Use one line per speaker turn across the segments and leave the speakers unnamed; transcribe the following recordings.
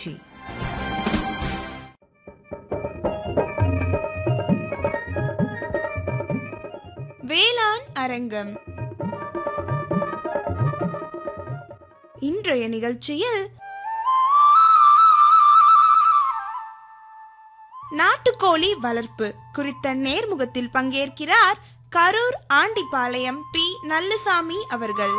நிகழ்ச்சி வேளாண் அரங்கம் இன்றைய நிகழ்ச்சியில் நாட்டுக்கோழி வளர்ப்பு குறித்த நேர்முகத்தில் பங்கேற்கிறார் கரூர் ஆண்டிப்பாளையம் பி நல்லசாமி அவர்கள்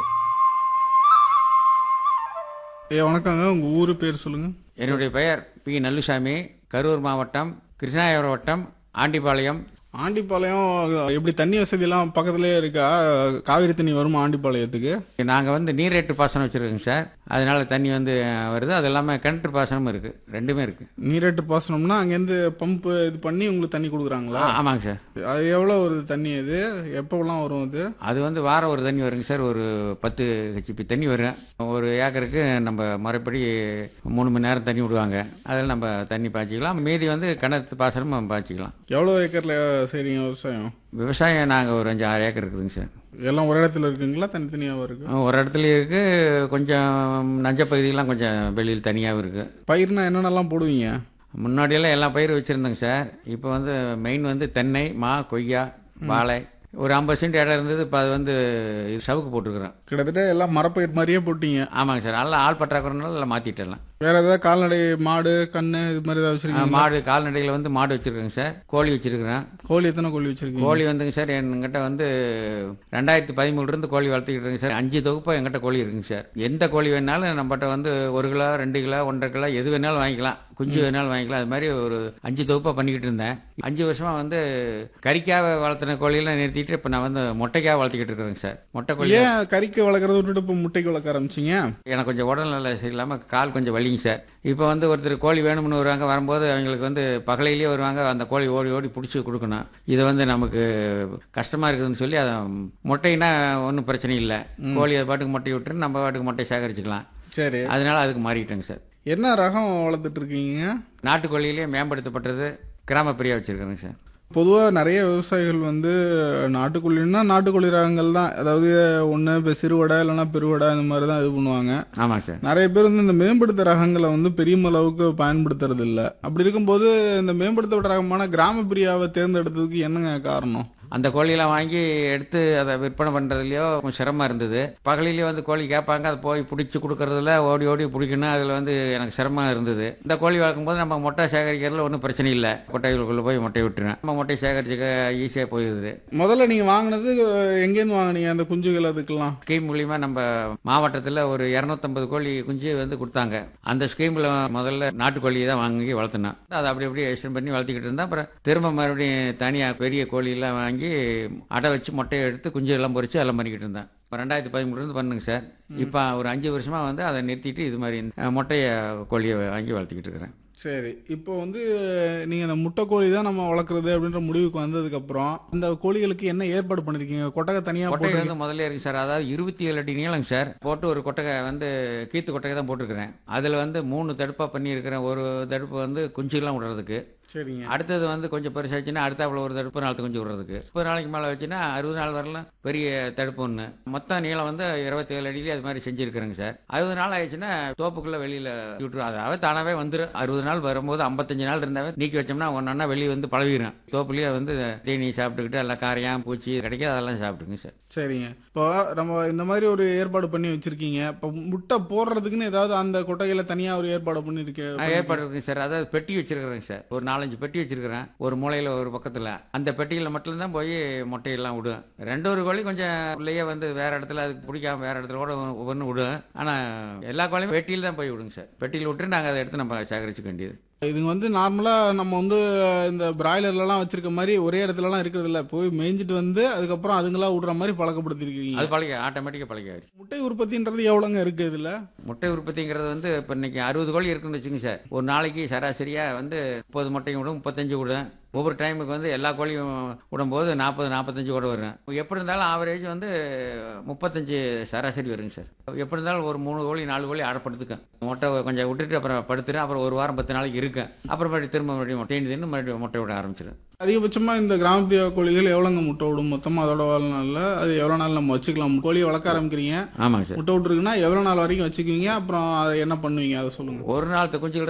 ஐயா வணக்கங்க உங்க ஊரு பேர் சொல்லுங்க
என்னுடைய பெயர் பி நல்லுசாமி கரூர் மாவட்டம் கிருஷ்ணாயபுரம் வட்டம் ஆண்டிபாளையம்
ஆண்டிப்பாளையம் எப்படி தண்ணி வசதி எல்லாம் பக்கத்துலயே இருக்கா காவிரி தண்ணி வருமா ஆண்டிப்பாளையத்துக்கு
நாங்கள் வந்து நீரேற்று பாசனம் வச்சுருக்கோங்க சார் அதனால தண்ணி வந்து வருது அது இல்லாமல் கிணற்று பாசனமும் இருக்குது ரெண்டுமே இருக்குது
நீரேட்டு பாசனம்னா அங்கேருந்து பம்ப் இது பண்ணி உங்களுக்கு தண்ணி கொடுக்குறாங்களா
ஆமாங்க சார்
அது எவ்வளோ வருது தண்ணி அது எப்போலாம் வரும் அது
அது வந்து வாரம் ஒரு தண்ணி வருங்க சார் ஒரு பத்து ஹெச்பி தண்ணி வரும் ஒரு ஏக்கருக்கு நம்ம முறைப்படி மூணு மணி நேரம் தண்ணி விடுவாங்க அதில் நம்ம தண்ணி பாய்ச்சிக்கலாம் மீதி வந்து கிணத்து பாசனமும் பாய்ச்சிக்கலாம்
எவ்வளோ ஏக்கர்ல செய்றீங்க விவசாயம்
விவசாயம் நாங்கள் ஒரு அஞ்சு ஆறு ஏக்கர் இருக்குதுங்க சார்
எல்லாம் ஒரு இடத்துல இருக்குங்களா தனித்தனியாகவும் இருக்கு
ஒரு இடத்துல இருக்குது கொஞ்சம் நஞ்ச பகுதியெல்லாம் கொஞ்சம் வெளியில் தனியாகவும் இருக்குது
பயிர்னா என்னென்னலாம் போடுவீங்க
முன்னாடியெல்லாம் எல்லா பயிரும் வச்சுருந்தேங்க சார் இப்போ வந்து மெயின் வந்து தென்னை மா கொய்யா வாழை ஒரு ஐம்பது சென்ட் இடம் இருந்தது இப்போ அது வந்து இது சவுக்கு போட்டிருக்கிறோம்
கிட்டத்தட்ட எல்லாம் மரப்பயிர் மாதிரியே போட்டீங்க
ஆமாங்க சார் நல்லா ஆள் பற்றாக்குறனால எல்லாம் மாற்றிட்டலாம்
வேற ஏதாவது கால்நடை மாடு கண்ணு இது மாதிரி ஏதாவது வச்சிருக்கீங்க
மாடு கால்நடையில் வந்து மாடு வச்சுருக்கேங்க சார் கோழி வச்சுருக்கிறேன்
கோழி எத்தனை கோழி வச்சிருக்கீங்க
கோழி வந்துங்க சார் என்கிட்ட வந்து ரெண்டாயிரத்தி பதிமூணுலேருந்து கோழி வளர்த்துக்கிட்டு இருக்கேங்க சார் அஞ்சு தொகுப்பாக எங்கிட்ட கோழி இருக்குங்க சார் எந்த கோழி வேணாலும் நம்மகிட்ட வந்து ஒரு கிலோ ரெண்டு கிலோ ஒன்றரை கிலோ எது வேணாலும் வாங்கிக்கலாம் குஞ்சு வேணாலும் வாங்கிக்கலாம் அது மாதிரி ஒரு அஞ்சு தொகுப்பாக பண்ணிக்கிட்டு இருந்தேன் அஞ்சு வருஷமாக வந்து கறிக்காக வளர்த்துன கோழியெல்லாம் நிறுத்திட்டு இப்போ நான் வந்து மொட்டைக்காக வளர்த்துக்கிட்டு இருக்கிறேங்க சார் மொட்டை கோழி
ஏன் கறிக்கு வளர்க்குறத விட்டுட்டு இப்போ முட்டைக்கு வளர்க்க ஆரம்பிச்சிங்க
எனக்கு கொஞ்சம் உடல்நல சரியில்லாமல் கால் கொஞ்சம் வலிங்க சார் இப்போ வந்து ஒருத்தர் கோழி வேணும்னு வருவாங்க வரும்போது அவங்களுக்கு வந்து பகலையிலேயே வருவாங்க அந்த கோழி ஓடி ஓடி பிடிச்சி கொடுக்கணும் இது வந்து நமக்கு கஷ்டமாக இருக்குதுன்னு சொல்லி அதை முட்டைனா ஒன்றும் பிரச்சனை இல்லை கோழி அது பாட்டுக்கு முட்டையை விட்டுட்டு நம்ம பாட்டுக்கு முட்டையை சேகரிச்சுக்கலாம்
சரி
அதனால அதுக்கு மாறிட்டேங்க சார்
என்ன ரகம் வளர்த்துட்டு இருக்கீங்க
நாட்டுக்கோழியிலேயே மேம்படுத்தப்பட்டது கிராம பிரியா வச்சுருக்கிறேங்க சார்
பொதுவாக நிறைய விவசாயிகள் வந்து நாட்டுக்கோழின்னா நாட்டுக்கோழி ரகங்கள் தான் அதாவது ஒன்று இப்போ சிறுவடை இல்லைன்னா பெருவடை இந்த மாதிரி தான் இது பண்ணுவாங்க
ஆமாங்க சார்
நிறைய பேர் வந்து இந்த மேம்படுத்த ரகங்களை வந்து பெரிய அளவுக்கு பயன்படுத்துறது இல்லை அப்படி இருக்கும்போது இந்த மேம்படுத்தப்பட்ட ரகமான கிராம பிரியாவை தேர்ந்தெடுத்ததுக்கு என்னங்க காரணம்
அந்த கோழியெல்லாம் வாங்கி எடுத்து அதை விற்பனை பண்ணுறதுலையோ கொஞ்சம் சிரமமாக இருந்தது பகலிலேயே வந்து கோழி கேட்பாங்க அதை போய் பிடிச்சி கொடுக்கறதுல ஓடி ஓடி பிடிக்கணும் அதில் வந்து எனக்கு சிரமமாக இருந்தது இந்த கோழி வளர்க்கும் போது நம்ம மொட்டை சேகரிக்கிறதுல ஒன்றும் பிரச்சனை இல்லை கொட்டைகளுக்குள்ளே போய் மொட்டை விட்டுருவேன் நம்ம மொட்டை சேகரிச்சுக்க ஈஸியாக போயிடுது
முதல்ல நீங்கள் வாங்கினது எங்கேருந்து வாங்குனீங்க அந்த குஞ்சுகள் அதுக்கெல்லாம்
ஸ்கீம் மூலிமா நம்ம மாவட்டத்தில் ஒரு இரநூத்தம்பது கோழி குஞ்சு வந்து கொடுத்தாங்க அந்த ஸ்கீமில் முதல்ல நாட்டுக்கோழியை தான் வாங்கி வளர்த்தினோம் அதை அப்படி அப்படியே எக்ஸ்டெண்ட் பண்ணி வளர்த்திக்கிட்டு இருந்தேன் அப்புறம் திரும்ப மறுபடியும் தனியாக பெரிய கோழியெல்லாம் வாங்கி அடை வச்சு முட்டையை எடுத்து குஞ்சு எல்லாம் பொறிச்சு எல்லாம் பண்ணிக்கிட்டு இருந்தேன் இப்போ ரெண்டாயிரத்தி பதிமூணுலேருந்து பண்ணுங்க சார் இப்போ ஒரு அஞ்சு வருஷமாக வந்து அதை நிறுத்திட்டு இது மாதிரி அஹ், முட்டைய கோழியை வாங்கி வளர்த்திக்கிட்டு இருக்கிறேன்
சரி இப்போ வந்து நீங்கள் இந்த முட்டை கோழி தான் நம்ம வளர்க்குறது அப்படின்ற முடிவுக்கு வந்ததுக்கப்புறம் அந்த கோழிகளுக்கு என்ன ஏற்பாடு பண்ணியிருக்கீங்க கொட்டகை தனியாக
கொட்டகை
போட்டு
வந்து முதல்ல இருக்கு சார் அதாவது இருபத்தி ஏழு அடி நீளங்க சார் போட்டு ஒரு கொட்டகை வந்து கீத்து கொட்டகை தான் போட்டிருக்கிறேன் அதில் வந்து மூணு தடுப்பாக பண்ணியிருக்கிறேன் ஒரு தடுப்பு வந்து குஞ்சுலாம் விடுறதுக்கு
சரிங்க
அடுத்தது வந்து கொஞ்சம் பெருசாச்சுன்னா அடுத்தாப்புல ஒரு தடுப்பு நாலு குஞ்சு விடுறதுக்கு முப்பது நாளைக்கு மேலே வச்சுன்னா அறுபது நாள் வரலாம் பெரிய தடுப்பு ஒன்று மொத்தம் நீளம் வந்து இருபத்தி ஏழு அடியிலே அது மாதிரி செஞ்சுருக்கிறேங்க சார் அறுபது நாள் ஆயிடுச்சுன்னா தோப்புக்குள்ளே வெளியில் விட்டுரும் அதாவது தானாகவே வந்துடும் அறுபது நாள் வரும்போது ஐம்பத்தஞ்சு நாள் இருந்தாவே நீக்கி வச்சோம்னா ஒன்றா வெளியே வந்து பழகிடும் தோப்புலேயே வந்து தீனி சாப்பிட்டுக்கிட்டு எல்லாம் காரையான் பூச்சி கிடைக்கும் அதெல்லாம் சாப்பிட்டுங்க சார்
சரிங்க இப்போ நம்ம இந்த மாதிரி ஒரு ஏற்பாடு பண்ணி வச்சிருக்கீங்க இப்போ முட்டை போடுறதுக்குன்னு ஏதாவது அந்த கொட்டகையில் தனியாக ஒரு ஏற்பாடு பண்ணியிருக்கேன்
நான் ஏற்பாடு இருக்குங்க சார் அதாவது பெட்டி வச்சிருக்கிறேங்க சார் ஒரு நாலஞ்சு பெட்டி வச்சிருக்கிறேன் ஒரு மூலையில் ஒரு பக்கத்தில் அந்த பெட்டியில் மட்டும்தான் போய் முட்டையெல்லாம் விடும் ரெண்டு ஒரு கோழி கொஞ்சம் உள்ளேயே வந்து வேற இடத்துல அதுக்கு பிடிக்காம வேற இடத்துல கூட ஒவ்வொன்று விடும் ஆனால் எல்லா கோழியும் பெட்டியில் தான் போய் விடுங்க சார் பெட்டியில் விட்டு நாங்கள் அதை எடுத்து நம்ம சேகரிச்சுக்க வேண்டியது
இதுங்க வந்து நார்மலாக நம்ம வந்து இந்த பிராய்லர்லலாம் வச்சிருக்க மாதிரி ஒரே இடத்துலலாம் இருக்கிறது இல்ல போய் மேய்ஞ்சிட்டு வந்து அதுக்கப்புறம் அதுங்களா விடுற மாதிரி பழக்கப்படுத்திருக்கீங்க
அது பழக ஆட்டோமேட்டிக்காக பழகாயிருச்சு
முட்டை உற்பத்தின்றது எவ்வளோங்க இருக்குது இதில்
முட்டை உற்பத்திங்கிறது வந்து இப்போ இன்னைக்கு அறுபது கோழி இருக்குன்னு வச்சுங்க சார் ஒரு நாளைக்கு சராசரியாக வந்து முப்பது முட்டையும் விடும் முப்பத்தஞ்சு விடும் ஒவ்வொரு டைமுக்கு வந்து எல்லா கோழியும் விடும்போது நாற்பது நாற்பத்தஞ்சு கூட வரும் எப்படி இருந்தாலும் ஆவரேஜ் வந்து முப்பத்தஞ்சு சராசரி வருங்க சார் எப்படி இருந்தாலும் ஒரு மூணு கோழி நாலு கோழி அடப்படுத்துக்கும் முட்டை கொஞ்சம் விட்டுட்டு அப்புறம் படுத்துட்டு அப்புறம் ஒரு வாரம் பத்து நாளைக்கு இருக்கும் அப்புறம் மறுபடியும் திரும்ப மறுபடியும் தேடி தின்னு மறுபடியும் முட்டை விட ஆரம்பிச்சிடும்
அதிகபட்சமாக இந்த கிராமப்புற கோழிகள் எவ்வளோங்க முட்டை விடும் மொத்தமாக அதோட வாழ்நாளில் அது எவ்வளோ நாள் நம்ம வச்சுக்கலாம் கோழியை வளர்க்க ஆரம்பிக்கிறீங்க
ஆமாங்க சார்
முட்டை விட்டுருக்குன்னா எவ்வளோ நாள் வரைக்கும் வச்சுக்குவீங்க அப்புறம் அதை என்ன பண்ணுவீங்க அதை சொல்லுங்கள்
ஒரு நாள் குஞ்சுகள்